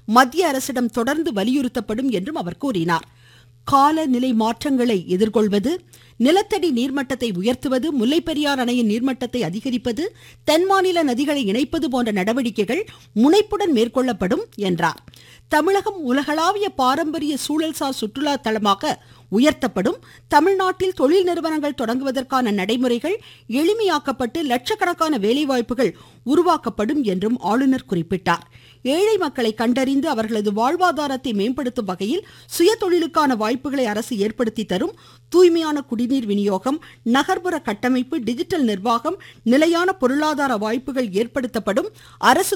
மத்திய அரசிடம் தொடர்ந்து வலியுறுத்தப்படும் என்றும் அவர் கூறினார் காலநிலை மாற்றங்களை எதிர்கொள்வது நிலத்தடி நீர்மட்டத்தை உயர்த்துவது முல்லைப்பெரியார் அணையின் நீர்மட்டத்தை அதிகரிப்பது தென் மாநில நதிகளை இணைப்பது போன்ற நடவடிக்கைகள் முனைப்புடன் மேற்கொள்ளப்படும் என்றார் தமிழகம் உலகளாவிய பாரம்பரிய சூழல்சார் சுற்றுலா தலமாக உயர்த்தப்படும் தமிழ்நாட்டில் தொழில் நிறுவனங்கள் தொடங்குவதற்கான நடைமுறைகள் எளிமையாக்கப்பட்டு லட்சக்கணக்கான வேலைவாய்ப்புகள் உருவாக்கப்படும் என்றும் ஆளுநர் குறிப்பிட்டார் ஏழை மக்களை கண்டறிந்து அவர்களது வாழ்வாதாரத்தை மேம்படுத்தும் வகையில் சுய தொழிலுக்கான வாய்ப்புகளை அரசு ஏற்படுத்தி தரும் தூய்மையான குடிநீர் விநியோகம் நகர்ப்புற கட்டமைப்பு டிஜிட்டல் நிர்வாகம் நிலையான பொருளாதார வாய்ப்புகள் ஏற்படுத்தப்படும் அரசு